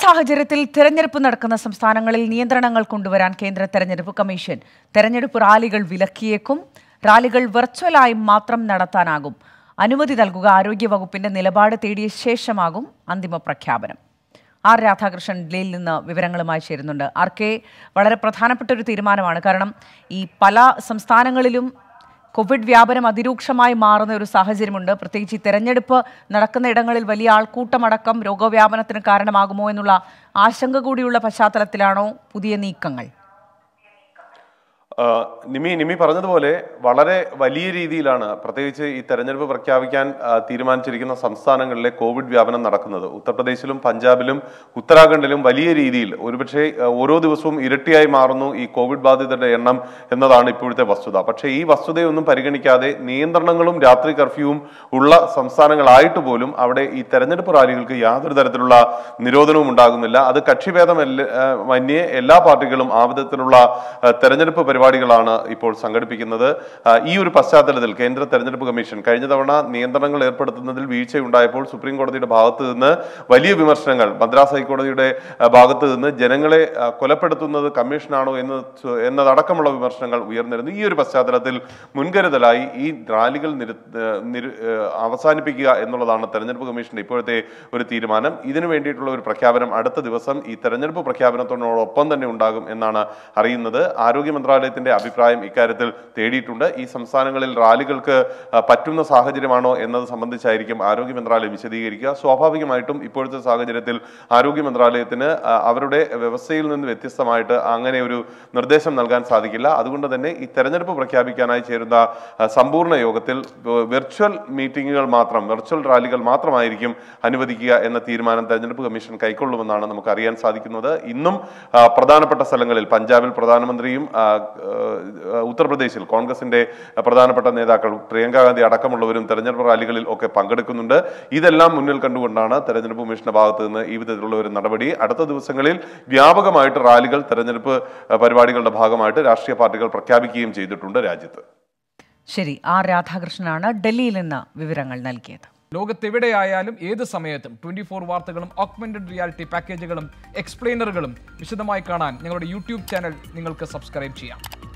സാഹചര്യത്തിൽ തെരഞ്ഞെടുപ്പ് നടക്കുന്ന സംസ്ഥാനങ്ങളിൽ നിയന്ത്രണങ്ങൾ കൊണ്ടുവരാൻ കേന്ദ്ര തെരഞ്ഞെടുപ്പ് കമ്മീഷൻ തെരഞ്ഞെടുപ്പ് റാലികൾ വിലക്കിയേക്കും റാലികൾ വെർച്വലായി മാത്രം നടത്താനാകും അനുമതി നൽകുക ആരോഗ്യവകുപ്പിന്റെ നിലപാട് തേടിയ ശേഷമാകും അന്തിമ പ്രഖ്യാപനം ആർ രാധാകൃഷ്ണൻ ഡൽഹിയിൽ നിന്ന് വിവരങ്ങളുമായി ചേരുന്നുണ്ട് ആർ കെ വളരെ പ്രധാനപ്പെട്ട ഒരു തീരുമാനമാണ് കാരണം ഈ പല സംസ്ഥാനങ്ങളിലും കോവിഡ് വ്യാപനം അതിരൂക്ഷമായി മാറുന്ന ഒരു സാഹചര്യമുണ്ട് പ്രത്യേകിച്ച് ഈ തെരഞ്ഞെടുപ്പ് നടക്കുന്ന ഇടങ്ങളിൽ വലിയ ആൾക്കൂട്ടമടക്കം രോഗവ്യാപനത്തിന് കാരണമാകുമോ എന്നുള്ള ആശങ്ക കൂടിയുള്ള പശ്ചാത്തലത്തിലാണോ പുതിയ നീക്കങ്ങൾ ആ, നിമി നിമി പറഞ്ഞതുപോലെ വളരെ വലിയ രീതിയിലാണ് പ്രത്യേകിച്ച് ഈ തെരഞ്ഞെടുപ്പ് പ്രഖ്യാപിക്കാൻ ആ, തീരുമാനിച്ചിരിക്കുന്ന സംസ്ഥാനങ്ങളിലെ കോവിഡ് വ്യാപനം നടക്കുന്നത് ഉത്തർപ്രദേശിലും പഞ്ചാബിലും ഉത്തരാഖണ്ഡിലും വലിയ രീതിയിൽ ഒരുപക്ഷെ ആ, ഓരോ ദിവസവും ഇരട്ടിയായി മാറുന്നു ഈ കോവിഡ് ബാധിതരുടെ എണ്ണം എന്നതാണ് ഇപ്പോഴത്തെ വസ്തുത പക്ഷേ ഈ വസ്തുതയൊന്നും പരിഗണിക്കാതെ നിയന്ത്രണങ്ങളും രാത്രി കർഫ്യൂവും ഉള്ള സംസ്ഥാനങ്ങളായിട്ട് പോലും അവിടെ ഈ തെരഞ്ഞെടുപ്പ് റാലികൾക്ക് യാതൊരു തരത്തിലുള്ള നിരോധനവും ഉണ്ടാകുന്നില്ല അത് കക്ഷിഭേദമല്ല ആ, മന്യേ എല്ലാ പാർട്ടികളും ആ വിധത്തിലുള്ള ആ, തെരഞ്ഞെടുപ്പ് പരിപാടികളാണ് ഇപ്പോൾ സംഘടിപ്പിക്കുന്നത് ആ, ഈ ഒരു പശ്ചാത്തലത്തിൽ കേന്ദ്ര തെരഞ്ഞെടുപ്പ് കമ്മീഷൻ കഴിഞ്ഞ തവണ നിയന്ത്രണങ്ങൾ ഏർപ്പെടുത്തുന്നതിൽ വീഴ്ചയുണ്ടായപ്പോൾ സുപ്രീം കോടതിയുടെ ഭാഗത്ത് നിന്ന് വലിയ വിമർശനങ്ങൾ മദ്രാസ് ഹൈക്കോടതിയുടെ ആ, ഭാഗത്ത് നിന്ന് ജനങ്ങളെ ആ, കൊലപ്പെടുത്തുന്നത് കമ്മീഷനാണോ എന്ന് ചോ- എന്നതടക്കമുള്ള വിമർശനങ്ങൾ ഉയർന്നിരുന്നു ഈ ഒരു പശ്ചാത്തലത്തിൽ മുൻകരുതലായി ഈ റാലികൾ നിരു- ആ, നിരു- ആ, അവസാനിപ്പിക്കുക എന്നുള്ളതാണ് തെരഞ്ഞെടുപ്പ് കമ്മീഷന്റെ ഇപ്പോഴത്തെ ഒരു തീരുമാനം ഇതിനു വേണ്ടിയിട്ടുള്ള ഒരു പ്രഖ്യാപനം അടുത്ത ദിവസം ഈ തെരഞ്ഞെടുപ്പ് പ്രഖ്യാപനത്തോടൊപ്പം തന്നെ ഉണ്ടാകും എന്നാണ് അറിയുന്നത് ആരോഗ്യ മന്ത്രാലയത്തിന്റെ അഭിപ്രായം ഇക്കാര്യത്തിൽ തേടിയിട്ടുണ്ട് ഈ സംസ്ഥാനങ്ങളിൽ റാലികൾക്ക് ആ, പറ്റുന്ന സാഹചര്യമാണോ എന്നത് സംബന്ധിച്ചായിരിക്കും ആരോഗ്യ മന്ത്രാലയം വിശദീകരിക്കുക സ്വാഭാവികമായിട്ടും ഇപ്പോഴത്തെ സാഹചര്യത്തിൽ ആരോഗ്യ മന്ത്രാലയത്തിന് ആ, അവരുടെ വ്യവസ്ഥയിൽ നിന്ന് വ്യത്യസ്തമായിട്ട് അങ്ങനെ ഒരു നിർദ്ദേശം നൽകാൻ സാധിക്കില്ല അതുകൊണ്ട് തന്നെ ഈ തെരഞ്ഞെടുപ്പ് പ്രഖ്യാപിക്കാനായി ചേരുന്ന ആ, സമ്പൂർണ്ണ യോഗത്തിൽ വെർച്വൽ മീറ്റിംഗുകൾ മാത്രം വെർച്വൽ റാലികൾ മാത്രമായിരിക്കും അനുവദിക്കുക എന്ന തീരുമാനം തെരഞ്ഞെടുപ്പ് കമ്മീഷൻ കൈക്കൊള്ളുമെന്നാണ് നമുക്ക് അറിയാൻ സാധിക്കുന്നത് ഇന്നും ആ, പ്രധാനപ്പെട്ട സ്ഥലങ്ങളിൽ പഞ്ചാബിൽ പ്രധാനമന്ത്രിയും ആ, ആ, ഉത്തർപ്രദേശിൽ കോൺഗ്രസിന്റെ പ്രധാനപ്പെട്ട നേതാക്കൾ പ്രിയങ്ക ഗാന്ധി അടക്കമുള്ളവരും തെരഞ്ഞെടുപ്പ് റാലികളിൽ ഒക്കെ പങ്കെടുക്കുന്നുണ്ട് ഇതെല്ലാം മുന്നിൽ കണ്ടുകൊണ്ടാണ് തെരഞ്ഞെടുപ്പ് കമ്മീഷന്റെ ഭാഗത്ത് നിന്ന് ഈ വിധത്തിലുള്ള ഒരു നടപടി അടുത്ത ദിവസങ്ങളിൽ വ്യാപകമായിട്ട് റാലികൾ തെരഞ്ഞെടുപ്പ് ആ, പരിപാടികളുടെ ഭാഗമായിട്ട് രാഷ്ട്രീയ പാർട്ടികൾ പ്രഖ്യാപിക്കുകയും ചെയ്തിട്ടുണ്ട് രാജ്യത്ത് ശരി ആർ രാധാകൃഷ്ണനാണ് ഡൽഹിയിൽ നിന്ന് വിവരങ്ങൾ നൽകിയത് ലോകത്തെവിടെയായാലും ഏത് സമയത്തും ട്വന്റി ഫോർ വാർത്തകളും ഓഗ്മെന്റഡ് റിയാലിറ്റി പാക്കേജുകളും എക്സ്പ്ലെയിനറുകളും വിശദമായി കാണാൻ ഞങ്ങളുടെ യൂട്യൂബ് ചാനൽ നിങ്ങൾക്ക് സബ്സ്ക്രൈബ് ചെയ്യാം